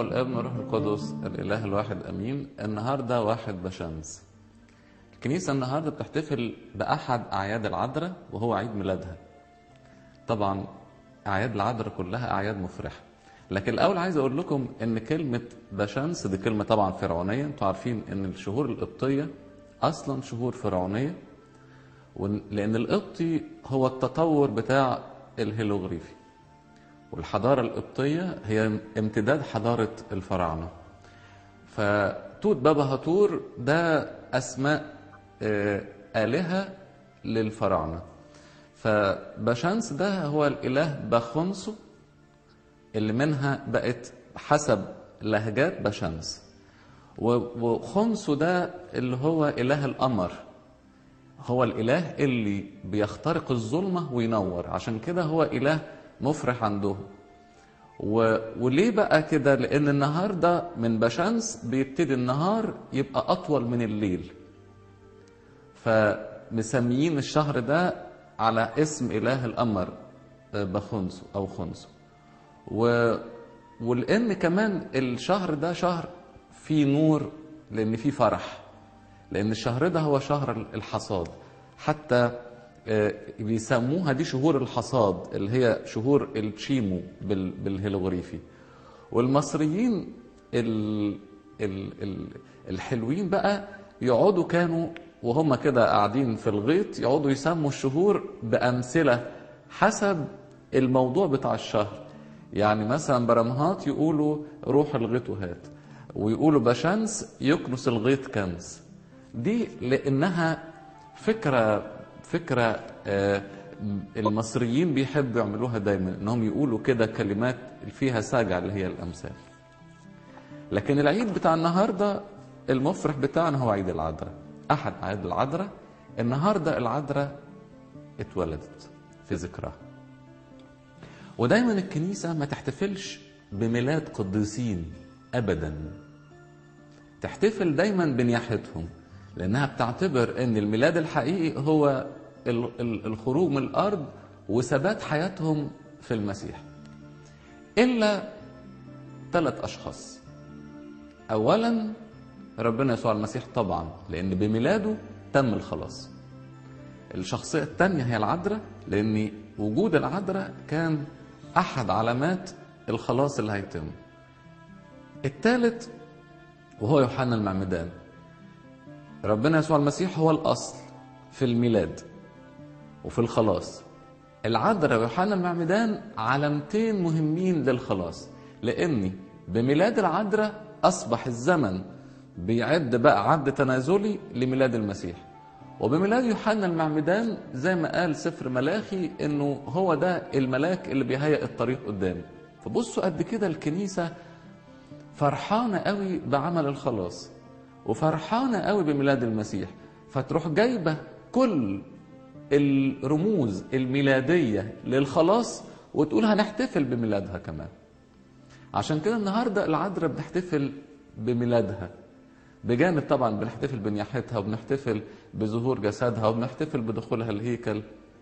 والابن والروح القدس الاله الواحد امين النهارده واحد بشمس الكنيسه النهارده بتحتفل باحد اعياد العذراء وهو عيد ميلادها طبعا اعياد العذراء كلها اعياد مفرحه لكن الاول عايز اقول لكم ان كلمه بشمس دي كلمه طبعا فرعونيه انتوا عارفين ان الشهور القبطيه اصلا شهور فرعونيه لان القبطي هو التطور بتاع الهيروغليفي والحضارة القبطية هي امتداد حضارة الفراعنة فتوت بابا هاتور ده أسماء آلهة للفراعنة فبشانس ده هو الإله بخونسو اللي منها بقت حسب لهجات بشانس وخونسو ده اللي هو إله القمر هو الإله اللي بيخترق الظلمة وينور عشان كده هو إله مفرح عندهم و... وليه بقى كده لان النهار ده من بشمس بيبتدي النهار يبقى اطول من الليل فمسميين الشهر ده على اسم اله القمر بخنسو او خنسو و... ولان كمان الشهر ده شهر فيه نور لان فيه فرح لان الشهر ده هو شهر الحصاد حتى بيسموها دي شهور الحصاد اللي هي شهور التشيمو بالهيروغليفي والمصريين ال ال ال الحلوين بقى يقعدوا كانوا وهم كده قاعدين في الغيط يقعدوا يسموا الشهور بأمثلة حسب الموضوع بتاع الشهر يعني مثلا برمهات يقولوا روح الغيط وهات ويقولوا بشمس يكنس الغيط كنز دي لأنها فكرة فكرة المصريين بيحبوا يعملوها دايما انهم يقولوا كده كلمات فيها ساجع اللي هي الامثال لكن العيد بتاع النهاردة المفرح بتاعنا هو عيد العذراء احد اعياد العذراء النهاردة العذراء اتولدت في ذكرها ودايما الكنيسة ما تحتفلش بميلاد قديسين ابدا تحتفل دايما بنياحتهم لانها بتعتبر ان الميلاد الحقيقي هو الخروج من الارض وثبات حياتهم في المسيح الا ثلاث اشخاص اولا ربنا يسوع المسيح طبعا لان بميلاده تم الخلاص الشخصيه الثانيه هي العذراء لان وجود العذراء كان احد علامات الخلاص اللي هيتم الثالث وهو يوحنا المعمدان ربنا يسوع المسيح هو الاصل في الميلاد وفي الخلاص العذراء ويوحنا المعمدان علامتين مهمين للخلاص لاني بميلاد العذراء اصبح الزمن بيعد بقى عد تنازلي لميلاد المسيح وبميلاد يوحنا المعمدان زي ما قال سفر ملاخي انه هو ده الملاك اللي بيهيئ الطريق قدامي فبصوا قد كده الكنيسه فرحانه قوي بعمل الخلاص وفرحانه قوي بميلاد المسيح فتروح جايبه كل الرموز الميلادية للخلاص وتقول هنحتفل بميلادها كمان عشان كده النهاردة العذراء بنحتفل بميلادها بجانب طبعا بنحتفل بنياحتها وبنحتفل بظهور جسدها وبنحتفل بدخولها الهيكل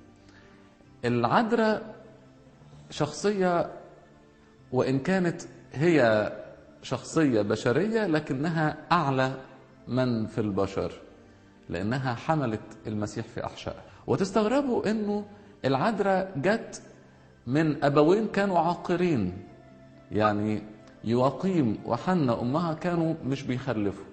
العذراء شخصية وإن كانت هي شخصية بشرية لكنها أعلى من في البشر لأنها حملت المسيح في أحشائها وتستغربوا انه العذراء جت من ابوين كانوا عاقرين يعني يواقيم وحنا امها كانوا مش بيخلفوا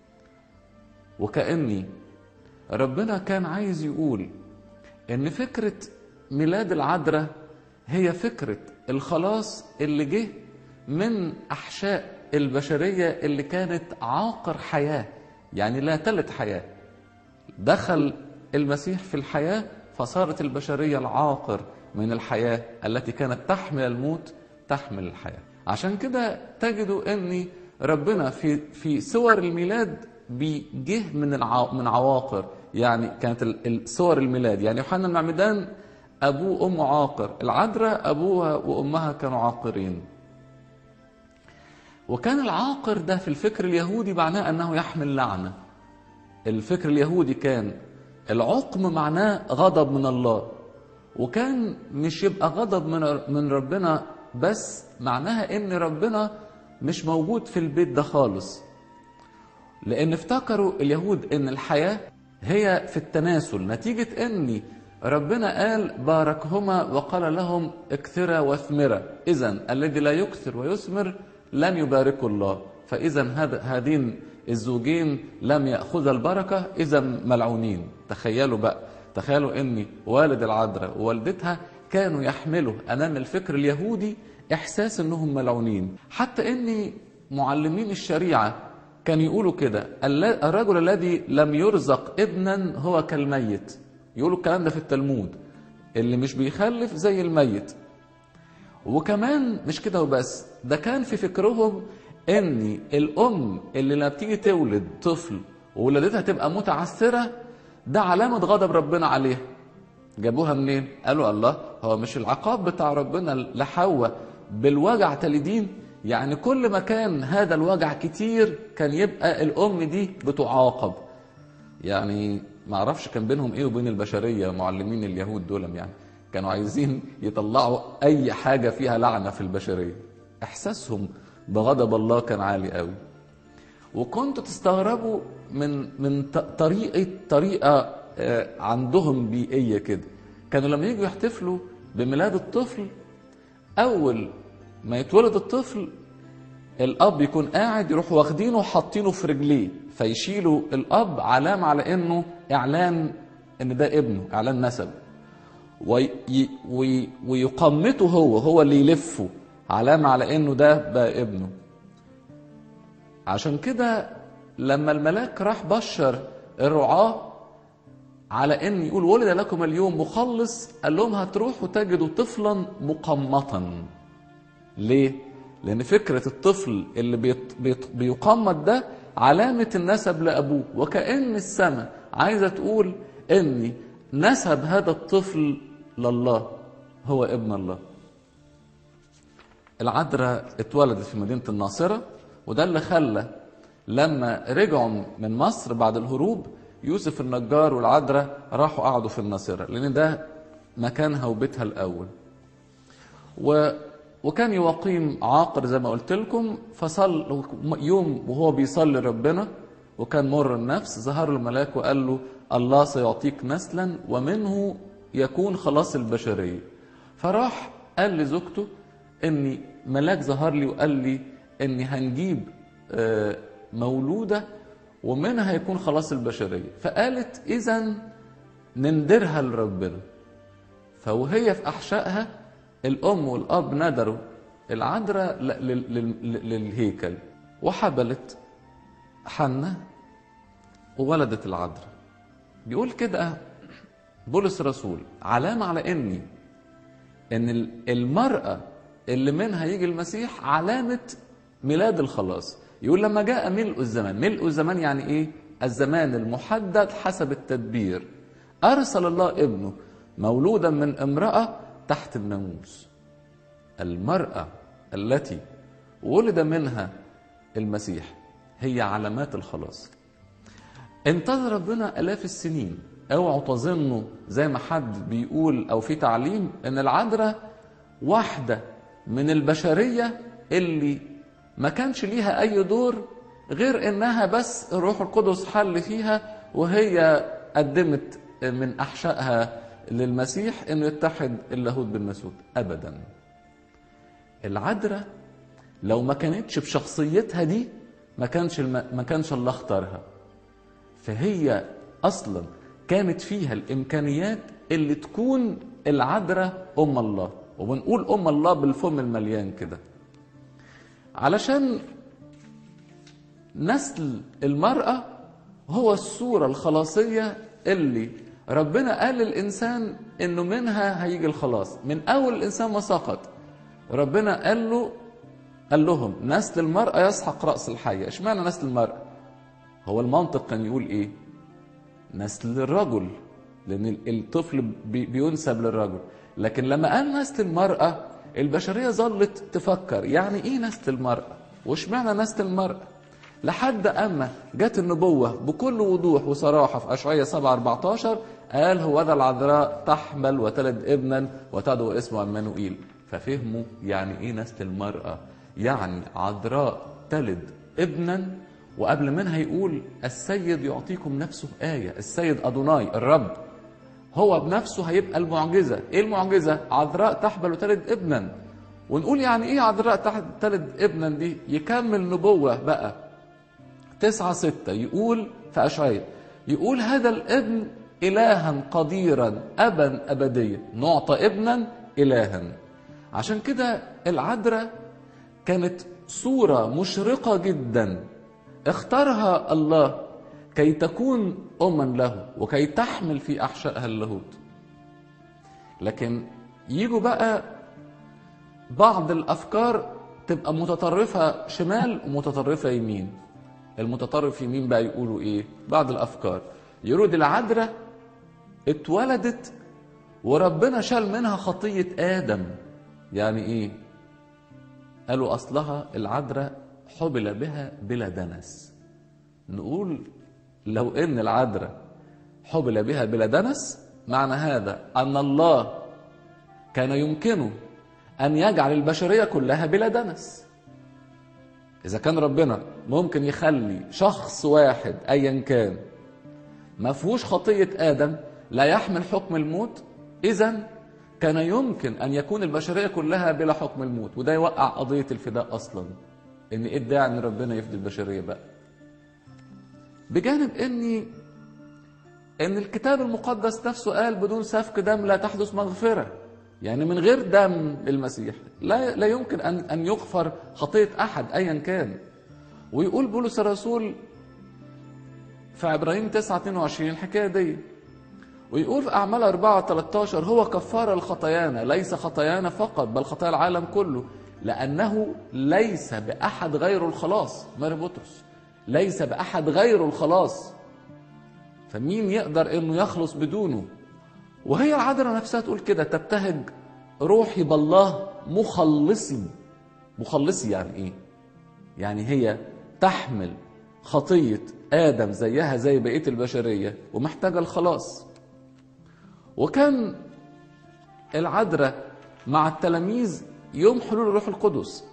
وكاني ربنا كان عايز يقول ان فكره ميلاد العذراء هي فكره الخلاص اللي جه من احشاء البشريه اللي كانت عاقر حياه يعني لا تلت حياه دخل المسيح في الحياة فصارت البشرية العاقر من الحياة التي كانت تحمل الموت تحمل الحياة عشان كده تجدوا ان ربنا في في صور الميلاد بيجه من الع... من عواقر يعني كانت صور الميلاد يعني يوحنا المعمدان ابوه وامه عاقر العذراء ابوها وامها كانوا عاقرين وكان العاقر ده في الفكر اليهودي معناه انه يحمل لعنه الفكر اليهودي كان العقم معناه غضب من الله وكان مش يبقى غضب من من ربنا بس معناها ان ربنا مش موجود في البيت ده خالص لان افتكروا اليهود ان الحياه هي في التناسل نتيجه ان ربنا قال باركهما وقال لهم اكثرا واثمرا اذا الذي لا يكثر ويثمر لن يباركه الله فاذا هذين الزوجين لم ياخذا البركه اذا ملعونين تخيلوا بقى تخيلوا ان والد العذراء ووالدتها كانوا يحملوا امام الفكر اليهودي احساس انهم ملعونين حتى ان معلمين الشريعه كانوا يقولوا كده الرجل الذي لم يرزق ابنا هو كالميت يقولوا الكلام ده في التلمود اللي مش بيخلف زي الميت وكمان مش كده وبس ده كان في فكرهم ان الام اللي لما بتيجي تولد طفل وولادتها تبقى متعثره ده علامه غضب ربنا عليها جابوها منين قالوا الله هو مش العقاب بتاع ربنا لحواء بالوجع تلدين يعني كل ما كان هذا الوجع كتير كان يبقى الام دي بتعاقب يعني ما اعرفش كان بينهم ايه وبين البشريه معلمين اليهود دول يعني كانوا عايزين يطلعوا اي حاجه فيها لعنه في البشريه احساسهم بغضب الله كان عالي قوي وكنتوا تستغربوا من من طريقه طريقه عندهم بيئيه كده كانوا لما يجوا يحتفلوا بميلاد الطفل اول ما يتولد الطفل الاب يكون قاعد يروحوا واخدينه وحاطينه في رجليه فيشيلوا الاب علامه على انه اعلان ان ده ابنه اعلان نسب وي وي ويقمته هو هو اللي يلفه علامه على انه ده بقى ابنه عشان كده لما الملاك راح بشر الرعاه على ان يقول ولد لكم اليوم مخلص قال لهم هتروحوا تجدوا طفلا مقمطا ليه لان فكره الطفل اللي بيت بيت بيقمط ده علامه النسب لابوه وكان السماء عايزه تقول ان نسب هذا الطفل لله هو ابن الله العذراء اتولدت في مدينه الناصره وده اللي خلى لما رجعوا من مصر بعد الهروب يوسف النجار والعذراء راحوا قعدوا في الناصره لان ده مكانها وبيتها الاول و وكان يقيم عاقر زي ما قلت لكم فصل يوم وهو بيصلي ربنا وكان مر النفس ظهر له الملاك وقال له الله سيعطيك نسلا ومنه يكون خلاص البشريه فراح قال لزوجته اني ملاك ظهر لي وقال لي اني هنجيب مولوده ومنها هيكون خلاص البشريه فقالت اذا نندرها لربنا فوهي في احشائها الام والاب ندروا العذراء للهيكل وحبلت حنة وولدت العذراء بيقول كده بولس الرسول علامة على اني ان المرأة اللي منها يجي المسيح علامة ميلاد الخلاص يقول لما جاء ملء الزمان ملء الزمان يعني ايه الزمان المحدد حسب التدبير ارسل الله ابنه مولودا من امرأة تحت الناموس المرأة التي ولد منها المسيح هي علامات الخلاص انتظر ربنا آلاف السنين اوعوا تظنوا زي ما حد بيقول او في تعليم ان العذراء واحدة من البشرية اللي ما كانش ليها اي دور غير انها بس الروح القدس حل فيها وهي قدمت من احشائها للمسيح انه يتحد اللاهوت بالناسوت ابدا العذراء لو ما كانتش بشخصيتها دي ما كانش الم... ما كانش الله اختارها فهي اصلا كانت فيها الامكانيات اللي تكون العذراء ام الله وبنقول ام الله بالفم المليان كده علشان نسل المراه هو الصوره الخلاصيه اللي ربنا قال للإنسان إنه منها هيجي الخلاص من أول الإنسان ما سقط ربنا قال له قال لهم نسل المرأة يسحق رأس الحية اشمعنى نسل المرأة هو المنطق كان يقول إيه نسل الرجل لأن الطفل بينسب للرجل لكن لما قال نسل المرأة البشرية ظلت تفكر يعني إيه نسل المرأة واشمعنى نسل المرأة لحد أما جت النبوة بكل وضوح وصراحة في أشعية 7 14 قال هو ذا العذراء تحمل وتلد ابنا وتدعو اسمه عمانوئيل ففهموا يعني ايه نسل المرأة يعني عذراء تلد ابنا وقبل منها يقول السيد يعطيكم نفسه آية السيد أدوناي الرب هو بنفسه هيبقى المعجزة ايه المعجزة عذراء تحبل وتلد ابنا ونقول يعني ايه عذراء تحت تلد ابنا دي يكمل نبوة بقى تسعة ستة يقول في أشعياء يقول هذا الابن إلها قديرا أبا أبديا نعطى ابنا إلها عشان كده العذراء كانت صورة مشرقة جدا اختارها الله كي تكون أما له وكي تحمل في أحشائها اللاهوت لكن يجوا بقى بعض الأفكار تبقى متطرفة شمال ومتطرفة يمين المتطرف يمين بقى يقولوا إيه بعض الأفكار يقولوا دي العذراء اتولدت وربنا شال منها خطية آدم يعني إيه قالوا أصلها العذراء حبل بها بلا دنس نقول لو ان العذراء حبل بها بلا دنس معنى هذا ان الله كان يمكنه ان يجعل البشريه كلها بلا دنس اذا كان ربنا ممكن يخلي شخص واحد ايا كان ما فيهوش خطيه ادم لا يحمل حكم الموت اذا كان يمكن ان يكون البشريه كلها بلا حكم الموت وده يوقع قضيه الفداء اصلا ان ايه الداعي ان ربنا يفدي البشريه بقى بجانب اني ان الكتاب المقدس نفسه قال بدون سفك دم لا تحدث مغفره يعني من غير دم المسيح لا لا يمكن ان ان يغفر خطيه احد ايا كان ويقول بولس الرسول في عبراهيم 9 22 الحكايه دي ويقول في اعمال 4 13 هو كفاره لخطايانا ليس خطايانا فقط بل خطايا العالم كله لانه ليس باحد غير الخلاص ماري بطرس ليس باحد غير الخلاص فمين يقدر انه يخلص بدونه وهي العذراء نفسها تقول كده تبتهج روحي بالله مخلصي مخلصي يعني ايه يعني هي تحمل خطيه ادم زيها زي بقيه البشريه ومحتاجه الخلاص وكان العذراء مع التلاميذ يوم حلول الروح القدس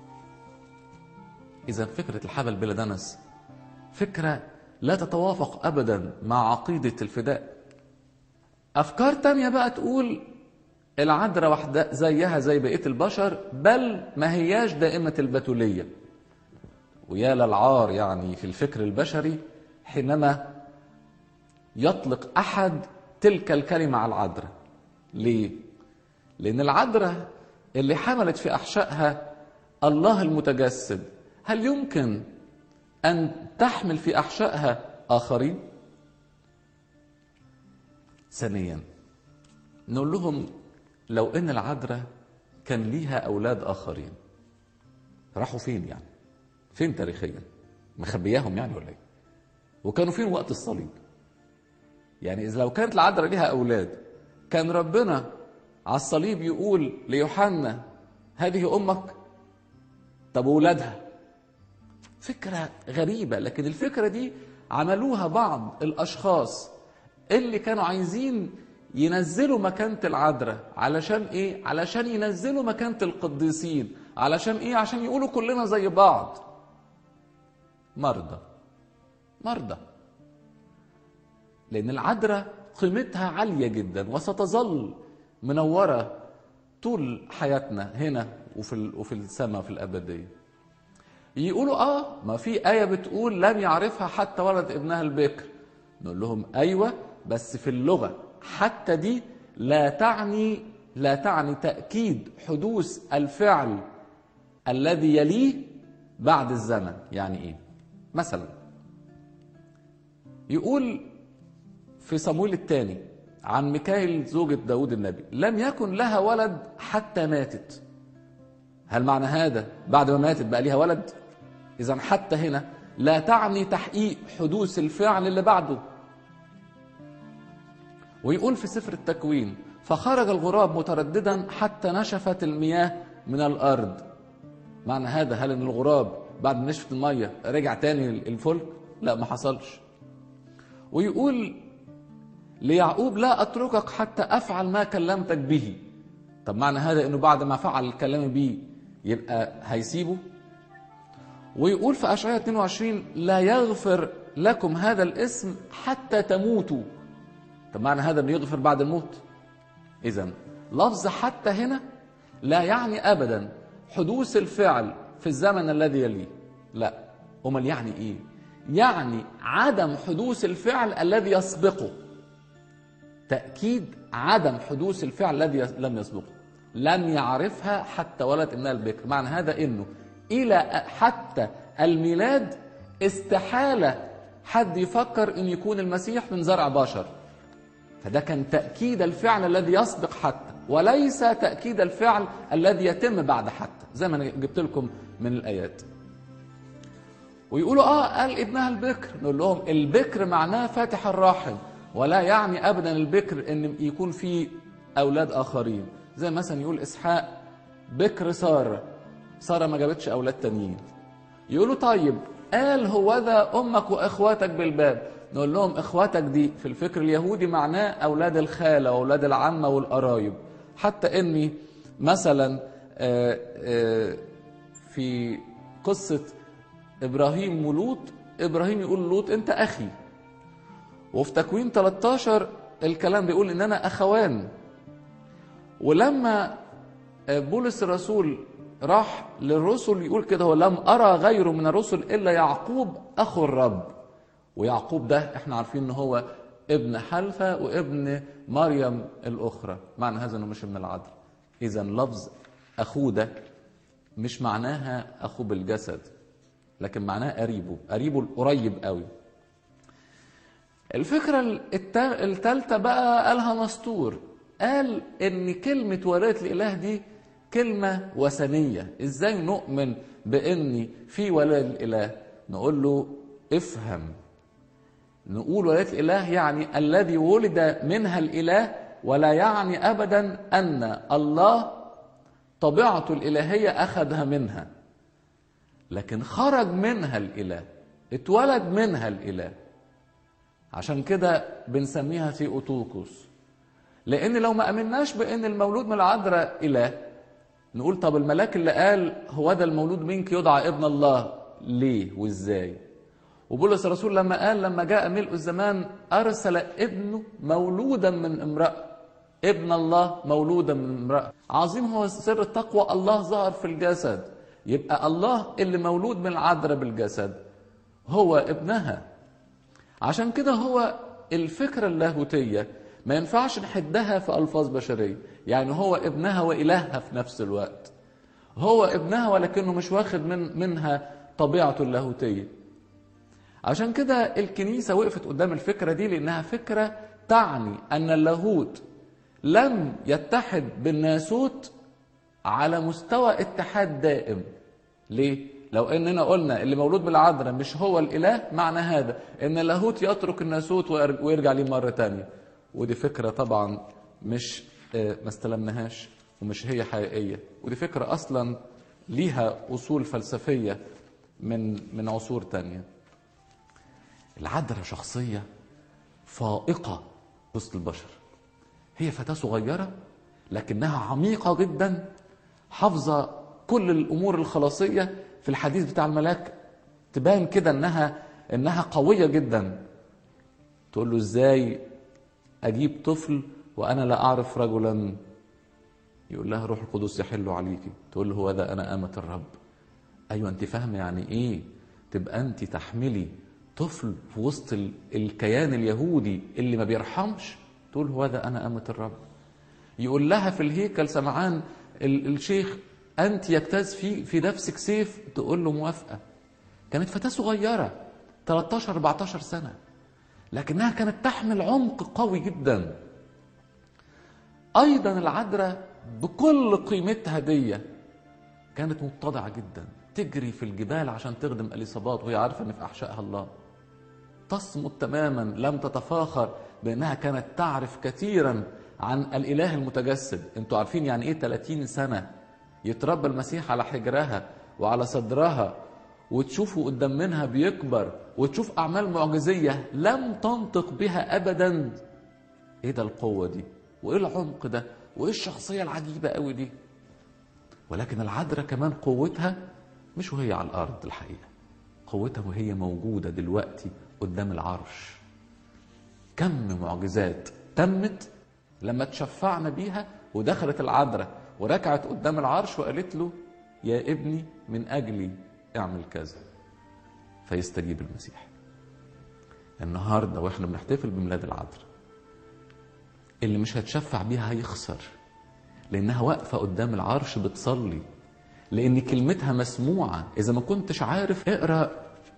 إذا فكرة الحبل بلا دنس فكرة لا تتوافق أبدا مع عقيدة الفداء أفكار تانية بقى تقول العذراء واحدة زيها زي بقية البشر بل ما هياش دائمة البتولية ويا للعار يعني في الفكر البشري حينما يطلق أحد تلك الكلمة على العذراء ليه؟ لأن العذراء اللي حملت في أحشائها الله المتجسد هل يمكن أن تحمل في أحشائها آخرين؟ ثانيا نقول لهم لو ان العذراء كان ليها اولاد اخرين راحوا فين يعني فين تاريخيا مخبياهم يعني ولا ايه وكانوا فين وقت الصليب يعني اذا لو كانت العذراء ليها اولاد كان ربنا على الصليب يقول ليوحنا هذه امك طب واولادها فكره غريبه لكن الفكره دي عملوها بعض الاشخاص اللي كانوا عايزين ينزلوا مكانة العذراء علشان ايه؟ علشان ينزلوا مكانة القديسين علشان ايه؟ عشان يقولوا كلنا زي بعض مرضى مرضى لأن العذراء قيمتها عالية جدا وستظل منورة طول حياتنا هنا وفي وفي السماء في الأبدية يقولوا اه ما في آية بتقول لم يعرفها حتى ولد ابنها البكر نقول لهم ايوه بس في اللغه حتى دي لا تعني لا تعني تاكيد حدوث الفعل الذي يليه بعد الزمن يعني ايه مثلا يقول في صمويل الثاني عن ميكائيل زوجة داود النبي لم يكن لها ولد حتى ماتت هل معنى هذا بعد ما ماتت بقى ليها ولد اذا حتى هنا لا تعني تحقيق حدوث الفعل اللي بعده ويقول في سفر التكوين فخرج الغراب مترددا حتى نشفت المياه من الارض معنى هذا هل ان الغراب بعد ما نشفت الميه رجع تاني الفلك لا ما حصلش ويقول ليعقوب لا اتركك حتى افعل ما كلمتك به طب معنى هذا انه بعد ما فعل الكلام به يبقى هيسيبه ويقول في أشعياء 22 لا يغفر لكم هذا الاسم حتى تموتوا طب معنى هذا انه يغفر بعد الموت اذا لفظ حتى هنا لا يعني ابدا حدوث الفعل في الزمن الذي يليه لا امال يعني ايه يعني عدم حدوث الفعل الذي يسبقه تاكيد عدم حدوث الفعل الذي لم يسبقه لم يعرفها حتى ولد ابنها البكر معنى هذا انه الى حتى الميلاد استحاله حد يفكر ان يكون المسيح من زرع بشر فده كان تاكيد الفعل الذي يسبق حتى وليس تاكيد الفعل الذي يتم بعد حتى زي ما انا جبت لكم من الايات ويقولوا اه قال ابنها البكر نقول لهم البكر معناه فاتح الرحم ولا يعني ابدا البكر ان يكون في اولاد اخرين زي مثلا يقول اسحاق بكر ساره ساره ما جابتش اولاد تانيين يقولوا طيب قال هو ذا امك واخواتك بالباب نقول لهم اخواتك دي في الفكر اليهودي معناه اولاد الخاله واولاد العمه والقرايب حتى اني مثلا آه، آه، في قصه ابراهيم ولوط ابراهيم يقول لوط انت اخي وفي تكوين 13 الكلام بيقول ان انا اخوان ولما بولس الرسول راح للرسل يقول كده هو لم ارى غيره من الرسل الا يعقوب اخو الرب ويعقوب ده احنا عارفين ان هو ابن حلفة وابن مريم الاخرى معنى هذا انه مش من العدل اذا لفظ اخوه ده مش معناها اخوه بالجسد لكن معناه قريبه قريبه القريب قوي الفكرة الثالثة بقى قالها مسطور قال ان كلمة ولاية الاله دي كلمة وثنية ازاي نؤمن بان في ولاية الاله نقول له افهم نقول ولاية الاله يعني الذي ولد منها الاله ولا يعني ابدا ان الله طبيعته الالهية اخذها منها لكن خرج منها الاله اتولد منها الاله عشان كده بنسميها ثيوتوكوس لان لو ما امناش بان المولود من العذراء اله نقول طب الملاك اللي قال هو ده المولود منك يدعى ابن الله ليه وازاي وبولس الرسول لما قال لما جاء ملء الزمان ارسل ابنه مولودا من امراه ابن الله مولودا من امراه عظيم هو سر التقوى الله ظهر في الجسد يبقى الله اللي مولود من العذراء بالجسد هو ابنها عشان كده هو الفكره اللاهوتيه ما ينفعش نحدها في الفاظ بشريه يعني هو ابنها والهها في نفس الوقت هو ابنها ولكنه مش واخد من منها طبيعته اللاهوتيه عشان كده الكنيسه وقفت قدام الفكره دي لانها فكره تعني ان اللاهوت لم يتحد بالناسوت على مستوى اتحاد دائم ليه لو اننا قلنا اللي مولود بالعذراء مش هو الاله معنى هذا ان اللاهوت يترك الناسوت ويرجع ليه مره تانية ودي فكره طبعا مش ما استلمناهاش ومش هي حقيقيه ودي فكره اصلا ليها اصول فلسفيه من من عصور تانية العذراء شخصيه فائقه وسط البشر هي فتاه صغيره لكنها عميقه جدا حافظه كل الامور الخلاصيه في الحديث بتاع الملاك تبان كده انها انها قويه جدا تقول له ازاي اجيب طفل وانا لا اعرف رجلا يقول لها روح القدس يحل عليكي تقول له هو ده انا امه الرب ايوه انت فاهمه يعني ايه تبقى انت تحملي طفل في وسط الكيان اليهودي اللي ما بيرحمش تقول هو ده انا امه الرب يقول لها في الهيكل سمعان الشيخ انت يجتاز في في نفسك سيف تقول له موافقه كانت فتاه صغيره 13 14 سنه لكنها كانت تحمل عمق قوي جدا ايضا العذراء بكل قيمتها دي كانت متضعه جدا تجري في الجبال عشان تخدم اليصابات وهي عارفه ان في احشائها الله تصمت تماما لم تتفاخر بانها كانت تعرف كثيرا عن الاله المتجسد انتوا عارفين يعني ايه 30 سنه يتربى المسيح على حجرها وعلى صدرها وتشوفه قدام منها بيكبر وتشوف اعمال معجزيه لم تنطق بها ابدا ايه ده القوه دي وايه العمق ده وايه الشخصيه العجيبه قوي دي ولكن العذراء كمان قوتها مش وهي على الارض الحقيقه قوتها وهي موجوده دلوقتي قدام العرش كم معجزات تمت لما تشفعنا بيها ودخلت العذراء وركعت قدام العرش وقالت له يا ابني من اجلي اعمل كذا فيستجيب المسيح النهارده واحنا بنحتفل بميلاد العذراء اللي مش هتشفع بيها هيخسر لانها واقفه قدام العرش بتصلي لان كلمتها مسموعه اذا ما كنتش عارف اقرا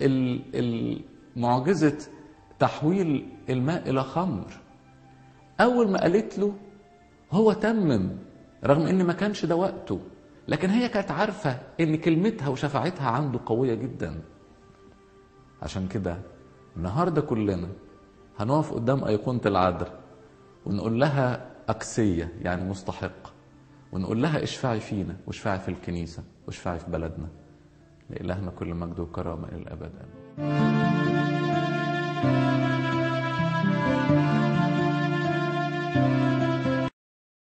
معجزه تحويل الماء الى خمر اول ما قالت له هو تمم رغم ان ما كانش ده وقته لكن هي كانت عارفه ان كلمتها وشفاعتها عنده قويه جدا عشان كده النهارده كلنا هنقف قدام ايقونه العذراء ونقول لها اكسيه يعني مستحق ونقول لها اشفعي فينا واشفعي في الكنيسه واشفعي في بلدنا لإلهنا كل مجد وكرامه الى الابد امين